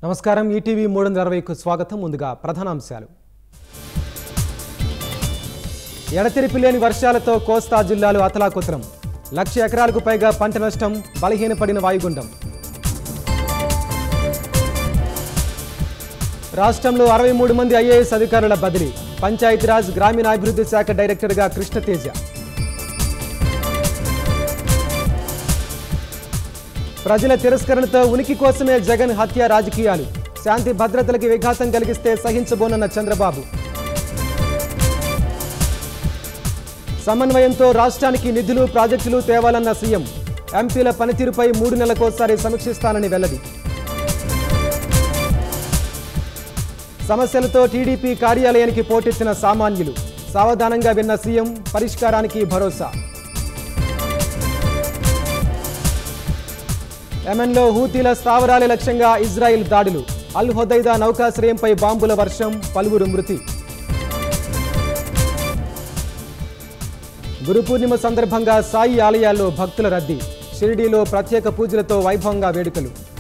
నమస్కారం ఈటీవీ మూడు వందల అరవైకు స్వాగతం ముందుగా ప్రధానాంశాలు ఎడతెరిపి లేని వర్షాలతో కోస్తా జిల్లాలు అతలాకుతలం లక్ష ఎకరాలకు పైగా పంట నష్టం బలహీనపడిన వాయుగుండం రాష్ట్రంలో అరవై మూడు మంది ఐఏఎస్ అధికారుల బదిలీ పంచాయతీరాజ్ గ్రామీణాభివృద్ధి శాఖ డైరెక్టర్గా కృష్ణతేజ ప్రజల తిరస్కరణతో ఉనికి కోసమే జగన్ హత్య రాజకీయాలు శాంతి భద్రతలకి విఘాతం కలిగిస్తే సహించబోనన్న చంద్రబాబు సమన్వయంతో రాష్ట్రానికి నిధులు ప్రాజెక్టులు తేవాలన్న సీఎం ఎంపీల పనితీరుపై మూడు నెలలకోసారి సమీక్షిస్తానని వెల్లడి సమస్యలతో టీడీపీ కార్యాలయానికి పోటెత్తిన సామాన్యులు సావధానంగా విన్న సీఎం పరిష్కారానికి భరోసా యెమెన్లో హూతీల స్థావరాల లక్ష్యంగా ఇజ్రాయిల్ దాడులు అల్ హొదైదా నౌకాశ్రయంపై బాంబుల వర్షం పలువురు మృతి గురు పూర్ణిమ సందర్భంగా సాయి ఆలయాల్లో భక్తుల రద్దీ షిరిడీలో ప్రత్యేక పూజలతో వైభవంగా వేడుకలు